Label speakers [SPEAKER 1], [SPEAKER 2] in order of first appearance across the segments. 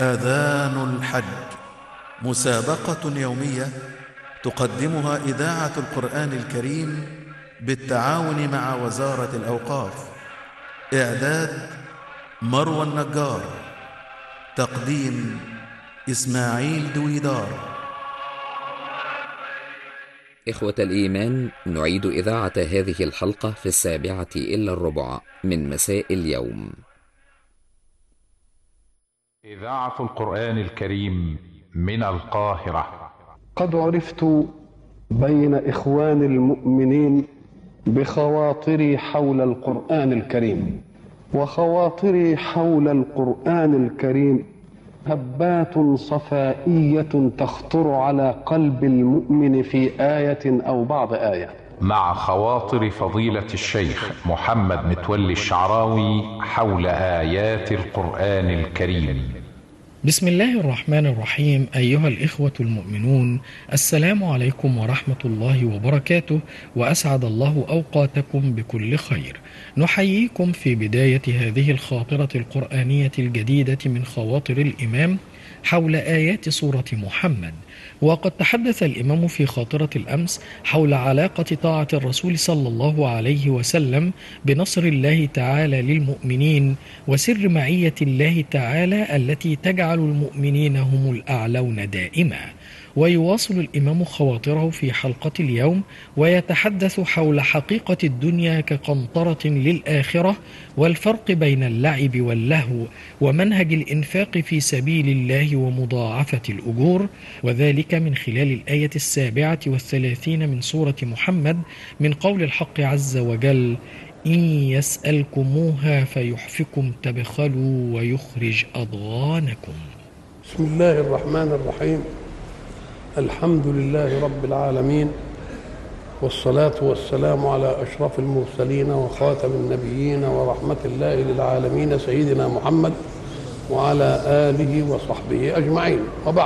[SPEAKER 1] آذان الحج مسابقة يومية تقدمها إذاعة القرآن الكريم بالتعاون مع وزارة الأوقاف إعداد مروى النجار تقديم إسماعيل دويدار
[SPEAKER 2] إخوة الإيمان نعيد إذاعة هذه الحلقة في السابعة إلا الربع من مساء اليوم
[SPEAKER 3] إذاعة القرآن الكريم من القاهرة
[SPEAKER 4] قد عرفت بين إخوان المؤمنين بخواطري حول القرآن الكريم وخواطري حول القرآن الكريم هبات صفائية تخطر على قلب المؤمن في آية أو بعض آية
[SPEAKER 3] مع خواطر فضيلة الشيخ محمد متولي الشعراوي حول آيات القرآن الكريم
[SPEAKER 5] بسم الله الرحمن الرحيم أيها الإخوة المؤمنون السلام عليكم ورحمة الله وبركاته وأسعد الله أوقاتكم بكل خير نحييكم في بداية هذه الخاطرة القرآنية الجديدة من خواطر الإمام حول آيات سورة محمد وقد تحدث الإمام في خاطرة الأمس حول علاقة طاعة الرسول صلى الله عليه وسلم بنصر الله تعالى للمؤمنين وسر معية الله تعالى التي تجعل المؤمنين هم الأعلون دائما ويواصل الإمام خواطره في حلقة اليوم ويتحدث حول حقيقة الدنيا كقنطرة للآخرة والفرق بين اللعب واللهو ومنهج الإنفاق في سبيل الله ومضاعفة الأجور وذلك من خلال الآية السابعة والثلاثين من سورة محمد من قول الحق عز وجل إن يسألكموها فيحفكم تبخلوا ويخرج أضغانكم
[SPEAKER 4] بسم الله الرحمن الرحيم الحمد لله رب العالمين والصلاة والسلام على أشرف المرسلين وخاتم النبيين ورحمة الله للعالمين سيدنا محمد وعلى آله وصحبه أجمعين وبعد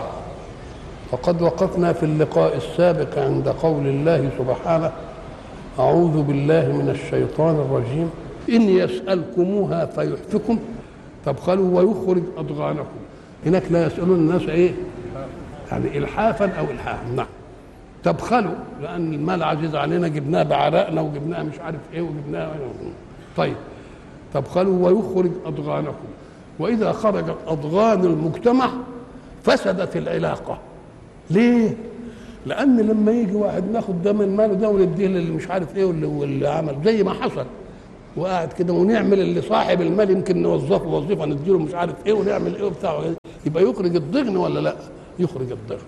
[SPEAKER 4] فقد وقفنا في اللقاء السابق عند قول الله سبحانه أعوذ بالله من الشيطان الرجيم إن يسألكموها فيحفكم تبخلوا ويخرج أضغانكم هناك لا يسألون الناس إيه يعني إلحافا أو إلحافا نعم تبخلوا لأن المال عزيز علينا جبناه بعرقنا وجبناه مش عارف إيه وجبناه طيب تبخلوا ويخرج أضغانكم وإذا خرجت أضغان المجتمع فسدت العلاقة ليه؟ لأن لما يجي واحد ناخد ده من ماله ده ونديه للي مش عارف إيه واللي, واللي عمل زي ما حصل وقاعد كده ونعمل اللي صاحب المال يمكن نوظفه وظيفه نديله مش عارف ايه ونعمل ايه وبتاع يبقى يخرج الضغن ولا لا؟ يخرج الضغن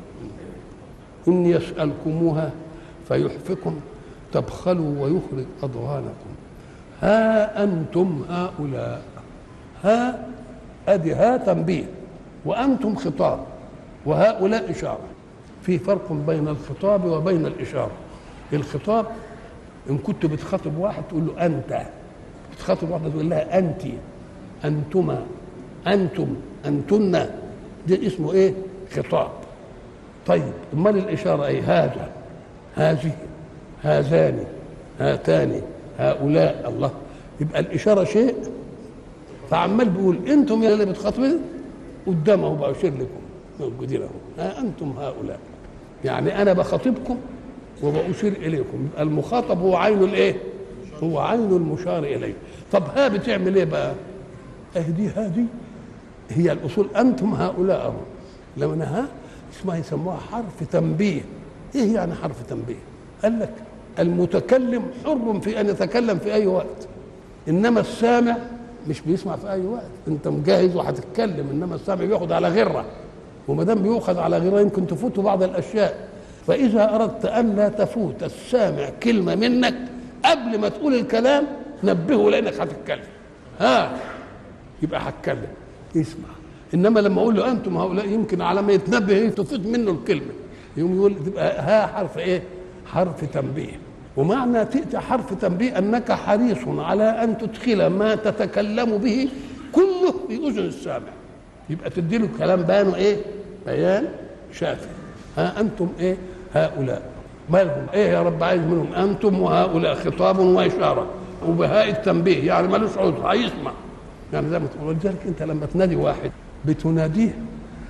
[SPEAKER 4] إن يسألكموها فيحفكم تبخلوا ويخرج أضغانكم ها أنتم هؤلاء ها أدي ها تنبيه وأنتم خطاب وهؤلاء إشارة في فرق بين الخطاب وبين الإشارة الخطاب إن كنت بتخاطب واحد تقول له أنت بتخاطب واحدة تقول لها أنت أنتما أنتم أنتن ده اسمه إيه خطاب طيب امال الاشاره ايه هذا هذه هذان هاتان هؤلاء الله يبقى الاشاره شيء فعمال بيقول انتم يا اللي بتخاطبين قدامه بشير لكم موجودين اهو ها انتم هؤلاء يعني انا بخاطبكم وبأشير اليكم يبقى المخاطب هو عين الايه؟ هو عين المشار اليه طب ها بتعمل ايه بقى؟ اهدي هذه هي الاصول انتم هؤلاء اهو لما ها اسمها يسموها حرف تنبيه ايه يعني حرف تنبيه قال لك المتكلم حر في ان يتكلم في اي وقت انما السامع مش بيسمع في اي وقت انت مجهز وهتتكلم انما السامع بياخد على غره وما دام بيؤخذ على غره يمكن تفوته بعض الاشياء فاذا اردت ان لا تفوت السامع كلمه منك قبل ما تقول الكلام نبهه لانك هتتكلم ها يبقى هتكلم اسمع انما لما اقول له انتم هؤلاء يمكن على ما يتنبه تفيد منه الكلمه يقوم يقول تبقى ها حرف ايه؟ حرف تنبيه ومعنى تأتي حرف تنبيه انك حريص على ان تدخل ما تتكلم به كله في اذن السامع يبقى تدي له كلام بيانه ايه؟ بيان شافي ها انتم ايه؟ هؤلاء ما لهم ايه يا رب عايز منهم انتم وهؤلاء خطاب واشاره وبهاء التنبيه يعني ملوش عذر هيسمع يعني زي ما تقول ولذلك انت لما تنادي واحد بتناديه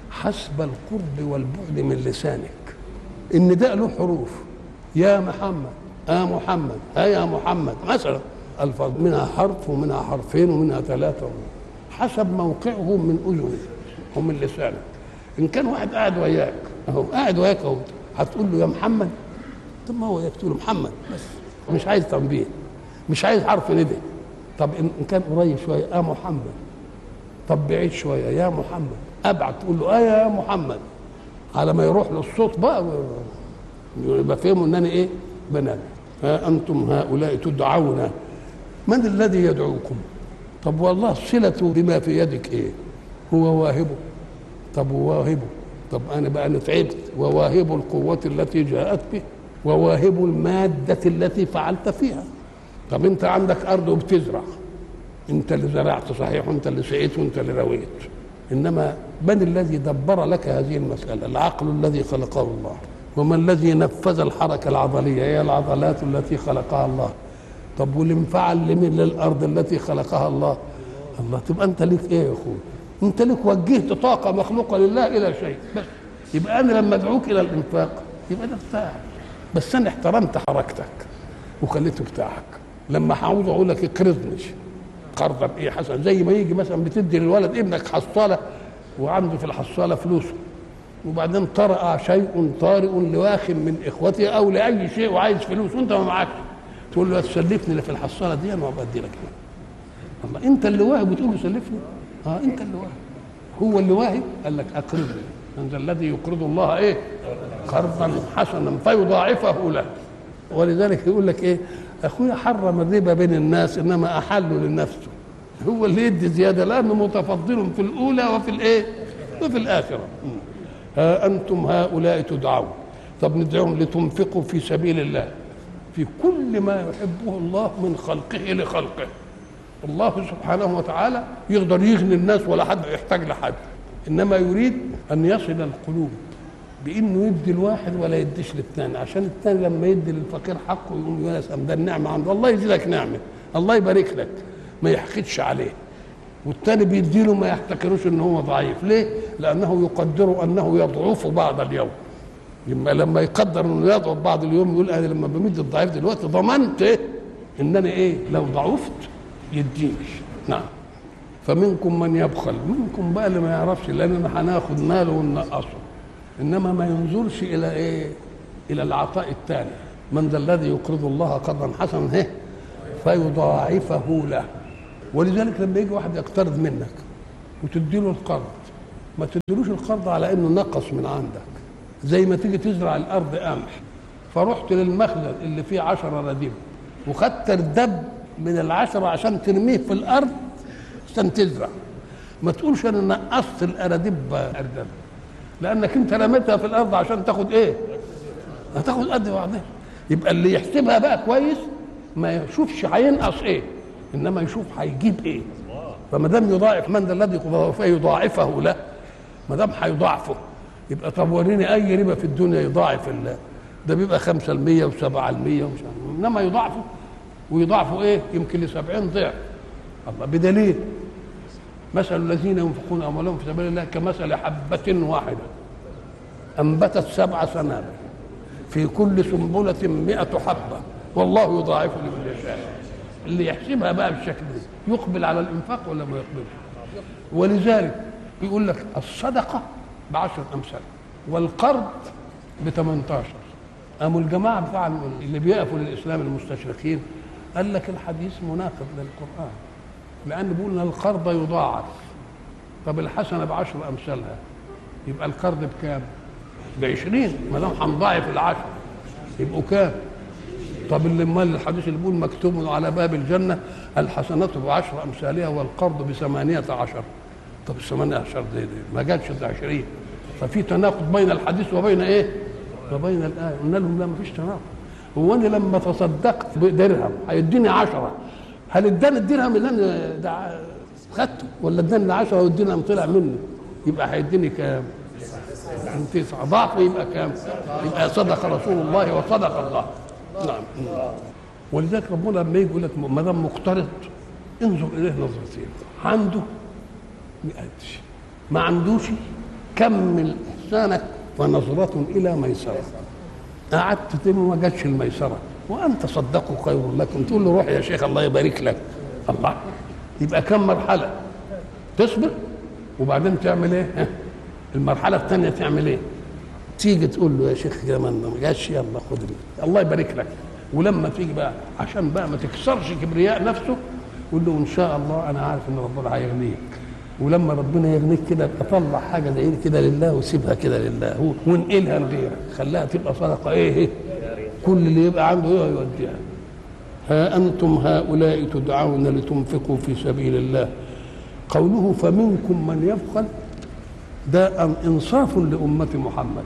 [SPEAKER 4] حسب القرب والبعد من لسانك النداء له حروف يا محمد آ محمد آ يا محمد مثلا الفاظ منها حرف ومنها حرفين ومنها ثلاثه حسب موقعه من اذنك ومن لسانك ان كان واحد قاعد وياك اهو قاعد وياك اهو هتقول له يا محمد طب ما هو يقول له محمد بس مش عايز تنبيه مش عايز حرف ندى طب ان إن كان قريب شويه اه محمد طب بعيد شويه يا محمد ابعد تقول له اه يا محمد على ما يروح له الصوت بقى يبقى فهموا ان انا ايه بنادي ها انتم هؤلاء تدعون من الذي يدعوكم طب والله صلته بما في يدك ايه هو واهبه طب وواهبه طب انا بقى انا تعبت وواهب القوه التي جاءت به وواهب الماده التي فعلت فيها طب انت عندك ارض وبتزرع انت اللي زرعت صحيح وانت اللي سقيت وانت اللي رويت انما من الذي دبر لك هذه المساله العقل الذي خلقه الله وما الذي نفذ الحركه العضليه هي العضلات التي خلقها الله طب والانفعال لمن للارض التي خلقها الله الله تبقى انت ليك ايه يا اخوي انت ليك وجهت طاقه مخلوقه لله الى شيء بس يبقى انا لما ادعوك الى الانفاق يبقى ده بتاعك بس انا احترمت حركتك وخليته بتاعك لما هعوز اقول لك اقرضني قرضا بايه حسن زي ما يجي مثلا بتدي للولد ابنك حصاله وعنده في الحصاله فلوسه وبعدين طرأ شيء طارئ لواخ من اخوته او لاي شيء وعايز فلوس وانت ما معكش تقول له تسلفني اللي في الحصاله دي انا بدي لك الله انت اللي واهب وتقول له سلفني اه انت اللي واهب هو اللي واهب قال لك اقرضني انت الذي يقرض الله ايه قرضا حسنا فيضاعفه له ولذلك يقول لك ايه اخويا حرم الربا بين الناس انما احله لنفسه هو اللي يدي زياده لانه متفضل في الاولى وفي الايه وفي الاخره ها انتم هؤلاء تدعون طب ندعوهم لتنفقوا في سبيل الله في كل ما يحبه الله من خلقه لخلقه الله سبحانه وتعالى يقدر يغني الناس ولا حد يحتاج لحد انما يريد ان يصل القلوب بانه يدي الواحد ولا يديش للثاني عشان الثاني لما يدي للفقير حقه يقول يا سلام ده النعمه عند الله يزيدك نعمه الله يبارك لك ما يحقدش عليه والثاني بيديله ما يحتكروش ان هو ضعيف ليه لانه يقدر انه يضعف بعض اليوم لما لما يقدر انه يضعف بعض اليوم يقول انا لما بمد الضعيف دلوقتي ضمنت إيه؟ ان انا ايه لو ضعفت يديني نعم فمنكم من يبخل منكم بقى اللي ما يعرفش لاننا هناخد ماله وننقصه انما ما ينظرش الى ايه الى العطاء الثاني من ذا الذي يقرض الله قرضا حسنا هه فيضاعفه له ولذلك لما يجي واحد يقترض منك وتدي له القرض ما تديلوش القرض على انه نقص من عندك زي ما تيجي تزرع الارض قمح فرحت للمخزن اللي فيه عشرة رديف وخدت الدب من العشرة عشان ترميه في الارض عشان تزرع ما تقولش انا نقصت الاراديب اردب لانك انت رميتها في الارض عشان تاخد ايه هتاخد قد بعضها يبقى اللي يحسبها بقى كويس ما يشوفش هينقص ايه انما يشوف هيجيب ايه فما دام يضاعف من ذا الذي فيضاعفه له ما دام هيضاعفه يبقى طب وريني اي ربا في الدنيا يضاعف الله ده بيبقى 5% و7% ومش عارف انما يضاعفه ويضاعفه ايه يمكن ل 70 ضعف الله بدليل مثل الذين ينفقون اموالهم في سبيل الله كمثل حبة واحدة أنبتت سبع سنابل في كل سنبلة مئة حبة والله يضاعف لمن يشاء اللي يحسبها بقى بالشكل ده يقبل على الإنفاق ولا ما يقبلش ولذلك يقول لك الصدقة بعشر أمثال والقرض ب 18 قاموا الجماعة بتاع اللي بيقفوا للإسلام المستشرقين قال لك الحديث مناقض للقرآن لأن بيقول إن القرض يضاعف طب الحسنة بعشر أمثالها يبقى القرض بكام؟ بعشرين ما دام هنضاعف العشر يبقوا كام؟ طب اللي امال الحديث اللي بيقول مكتوب على باب الجنة الحسنات بعشر أمثالها والقرض بثمانية عشر طب الثمانية عشر دي, دي ما جاتش ده عشرين ففي تناقض بين الحديث وبين ايه؟ وبين الآية قلنا لهم لا ما فيش تناقض هو أنا لما تصدقت بدرهم هيديني عشرة هل اداني الدرهم اللي انا ده خدته ولا اداني العشرة والدرهم طلع مني يبقى هيديني كام؟ تسعة ضعف يبقى كام؟ يبقى صدق رسول الله وصدق الله نعم ولذلك ربنا لما يجي يقول لك ما دام مقترض انظر اليه نظرتين عنده ما قدش ما عندوش كمل احسانك ونظرة الى ميسرة قعدت تم ما جاتش الميسرة وان تصدقوا خير لكم تقول له روح يا شيخ الله يبارك لك الله يبقى كم مرحلة تصبر وبعدين تعمل ايه ها؟ المرحلة الثانية تعمل ايه تيجي تقول له يا شيخ كده ما ما جاش يلا خد لي. الله يبارك لك ولما تيجي بقى عشان بقى ما تكسرش كبرياء نفسه قول له ان شاء الله انا عارف ان ربنا هيغنيك ولما ربنا يغنيك كده ابقى طلع حاجه زي دي كده لله وسيبها كده لله هو وانقلها لغيرك خليها تبقى صدقه ايه ايه كل اللي يبقى عنده ايه يوديها ها انتم هؤلاء تدعون لتنفقوا في سبيل الله قوله فمنكم من يبخل ده أم- انصاف لامه محمد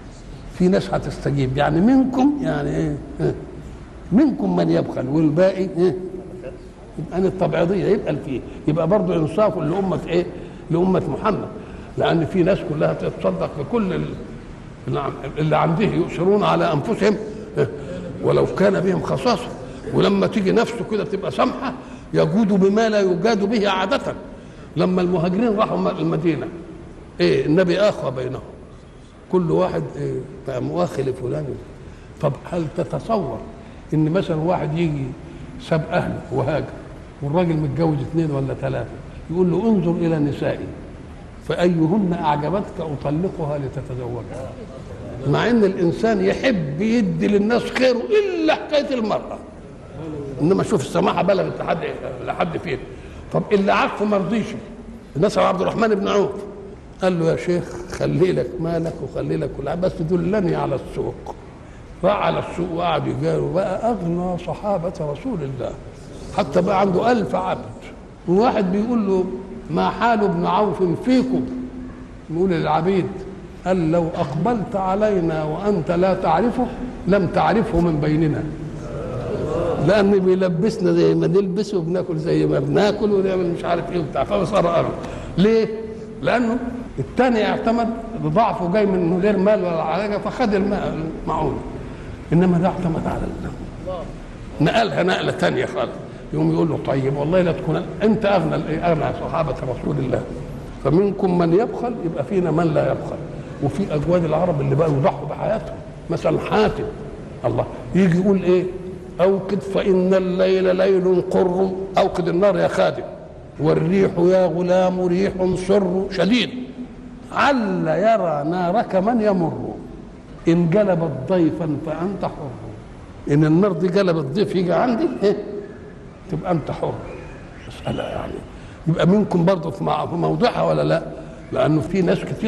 [SPEAKER 4] في ناس هتستجيب يعني منكم يعني ايه ها. منكم من يبخل والباقي ايه يبقى التبعيضيه يبقى فيه يبقى برضه انصاف لامه ايه؟ لامه محمد لان في ناس كلها تتصدق بكل ال- اللي عن- اللي عنده يؤثرون على انفسهم إيه؟ ولو كان بهم خصاصه ولما تيجي نفسه كده تبقى سمحه يجود بما لا يجاد به عاده لما المهاجرين راحوا المدينه ايه النبي اخى بينهم كل واحد إيه بقى مؤاخي لفلان طب هل تتصور ان مثلا واحد يجي ساب اهله وهاجر والراجل متجوز اثنين ولا ثلاثه يقول له انظر الى نسائي فايهن اعجبتك اطلقها لتتزوجها مع ان الانسان يحب يدي للناس خيره الا حكايه المراه انما شوف السماحه بلغت لحد لحد فين طب اللي عفه ما رضيش الناس عبد الرحمن بن عوف قال له يا شيخ خلي لك مالك وخلي لك كل حاجة، بس دلني على السوق راح على السوق وقعد يجاري بقى اغنى صحابه رسول الله حتى بقى عنده ألف عبد وواحد بيقول له ما حال ابن عوف فيكم يقول للعبيد قال لو أقبلت علينا وأنت لا تعرفه لم تعرفه من بيننا لأن بيلبسنا زي ما نلبس وبناكل زي ما بناكل ونعمل مش عارف ايه وبتاع فصار أرض ليه؟ لأنه الثاني اعتمد ضعفه جاي من غير مال ولا حاجة فخد الماء المعونة إنما ده اعتمد على الله نقلها نقله ثانيه خالص يقوم يقول له طيب والله لا تكون انت اغنى اغنى صحابه رسول الله فمنكم من يبخل يبقى فينا من لا يبخل وفي اجواد العرب اللي بقوا يضحوا بحياتهم مثلا حاتم الله يجي يقول ايه اوقد فان الليل ليل قر اوقد النار يا خادم والريح يا غلام ريح سر شديد عل يرى نارك من يمر ان جلبت ضيفا فانت حر ان النار دي جلبت ضيف يجي عندي إيه؟ تبقى انت حر مساله يعني يبقى منكم برضه في مع- في موضعها ولا لا لانه في ناس كتير